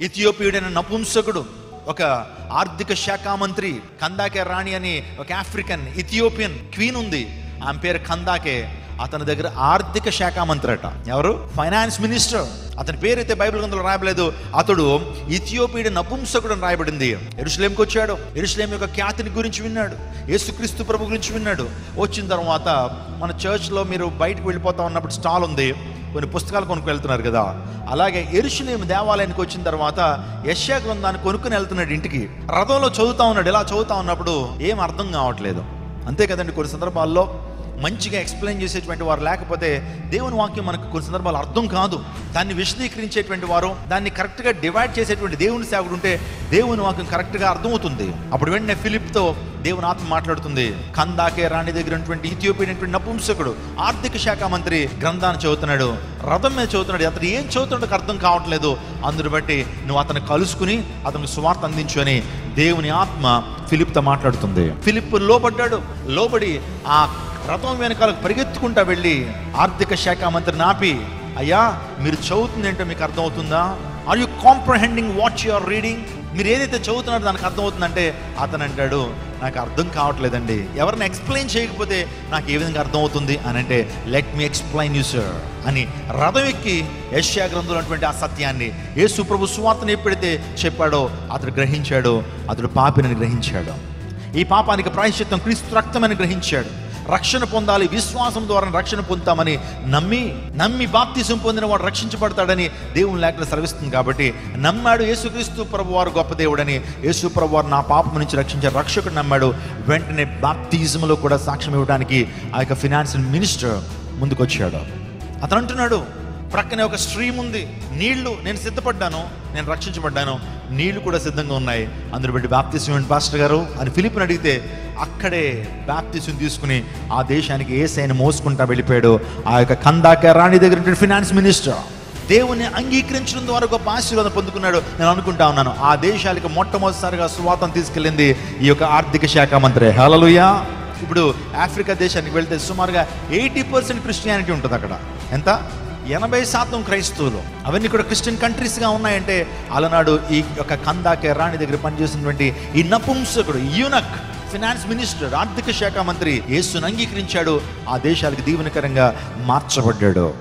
ఇథియోపియుడైన నపుంసకుడు ఒక ఆర్థిక శాఖ మంత్రి కందాకే రాణి అని ఒక ఆఫ్రికన్ ఇథియోపియన్ క్వీన్ ఉంది ఆమె పేరు కందాకే అతని దగ్గర ఆర్థిక శాఖ మంత్రి అట ఎవరు ఫైనాన్స్ మినిస్టర్ అతని పేరైతే బైబిల్ గ్రంథంలో రాయబలేదు అతడు ఇథియోపియుడి నపుంసకుడు అని రాయబడింది ఎరుసలేంకి వచ్చాడు ఎరుసలేం యొక్క ఖ్యాతిని గురించి విన్నాడు యేసుక్రీస్తు ప్రభు గురించి విన్నాడు వచ్చిన తర్వాత మన చర్చ్లో మీరు బయటకు వెళ్ళిపోతా ఉన్నప్పుడు స్టాల్ ఉంది కొన్ని పుస్తకాలు కొనుక్కు వెళ్తున్నారు కదా అలాగే ఎరుషులేం దేవాలయానికి వచ్చిన తర్వాత యశ్యా గ్రంథాన్ని కొనుక్కుని వెళ్తున్నాడు ఇంటికి రథంలో చదువుతా ఉన్నాడు ఇలా చదువుతా ఉన్నప్పుడు ఏం అర్థం కావట్లేదు అంతే కదండి కొన్ని సందర్భాల్లో మంచిగా ఎక్స్ప్లెయిన్ చేసేటువంటి వారు లేకపోతే దేవుని వాక్యం మనకు కొన్ని సందర్భాలు అర్థం కాదు దాన్ని విశదీకరించేటువంటి వారు దాన్ని కరెక్ట్గా డివైడ్ చేసేటువంటి దేవుని సేవకుడు ఉంటే దేవుని వాక్యం కరెక్ట్గా అర్థమవుతుంది అప్పుడు వెంటనే ఫిలిప్తో దేవుని ఆత్మ మాట్లాడుతుంది కందాకే రాణి దగ్గర ఉన్నటువంటి ఇథియోపియన్ నపుంసకుడు ఆర్థిక శాఖ మంత్రి గ్రంథాన్ని చదువుతున్నాడు రథం మీద చదువుతున్నాడు అతను ఏం చదువుతున్నాడో అర్థం కావట్లేదు అందుని బట్టి నువ్వు అతను కలుసుకుని అతనికి సువార్త అందించు అని దేవుని ఆత్మ ఫిలిప్తో మాట్లాడుతుంది ఫిలిప్ లోబడ్డాడు లోబడి ఆ రథం వెనకాలకు పరిగెత్తుకుంటా వెళ్ళి ఆర్థిక శాఖ మంత్రిని ఆపి అయ్యా మీరు చదువుతుంది ఏంటో మీకు అర్థమవుతుందా are you comprehending what you are reading మీరు ఏదైతే చదువుతున్నారో దానికి అర్థమవుతుందంటే అతను అంటాడు నాకు అర్థం కావట్లేదండి ఎవరిని ఎక్స్ప్లెయిన్ చేయకపోతే నాకు ఏ విధంగా అర్థమవుతుంది అని అంటే let me explain you sir అని రథం ఎక్కి యశ్యా గ్రంథంలో ఉన్నటువంటి ఆ సత్యాన్ని యేసు ప్రభు సువార్తను ఎప్పుడైతే చెప్పాడో అతడు గ్రహించాడు అతడు పాపిని గ్రహించాడు ఈ పాపానికి ప్రాయశ్చిత్తం క్రీస్తు రక్తమని గ్రహించాడు రక్షణ పొందాలి విశ్వాసం ద్వారా రక్షణ పొందుతామని నమ్మి నమ్మి బాప్తిసం పొందిన వాడు రక్షించబడతాడని దేవుని లేఖలు సెలవిస్తుంది కాబట్టి నమ్మాడు యేసుక్రీస్తు ప్రభు వారు గొప్ప దేవుడని యేసు ప్రభు వారు నా పాపం నుంచి రక్షించే రక్షకుడు నమ్మాడు వెంటనే బాప్తిజంలో కూడా సాక్ష్యం ఇవ్వడానికి ఆ యొక్క ఫినాన్షియల్ మినిస్టర్ ముందుకొచ్చాడు అతను అంటున్నాడు ప్రక్కనే ఒక స్ట్రీమ్ ఉంది నీళ్లు నేను సిద్ధపడ్డాను నేను రక్షించబడ్డాను నీళ్లు కూడా సిద్ధంగా ఉన్నాయి అందులో బట్టి బాప్తిసం ఏంటి పాస్టర్ గారు అని ఫిలిప్ని అడిగితే అక్కడే బాప్తిసం తీసుకుని ఆ దేశానికి ఏ సైన్ మోసుకుంటా వెళ్ళిపోయాడు ఆ యొక్క కందాక రాణి దగ్గర ఫినాన్స్ మినిస్టర్ దేవుని అంగీకరించడం ద్వారా గొప్ప ఆశీర్వాదం పొందుకున్నాడు నేను అనుకుంటా ఉన్నాను ఆ దేశాలకు మొట్టమొదటిసారిగా సువాతం తీసుకెళ్ళింది ఈ యొక్క ఆర్థిక శాఖ మంత్రి హలలుయా ఇప్పుడు ఆఫ్రికా దేశానికి వెళ్తే సుమారుగా ఎయిటీ పర్సెంట్ క్రిస్టియానిటీ ఉంటుంది అక్కడ ఎంత ఎనభై శాతం క్రైస్తవులు అవన్నీ కూడా క్రిస్టియన్ కంట్రీస్గా ఉన్నాయంటే అలనాడు ఈ యొక్క కందాకే రాణి దగ్గర పనిచేసినటువంటి ఈ నపుంసకుడు యూనక్ ఫినాన్స్ మినిస్టర్ ఆర్థిక శాఖ మంత్రి యేసును అంగీకరించాడు ఆ దేశాలకు దీవెనకరంగా మార్చబడ్డాడు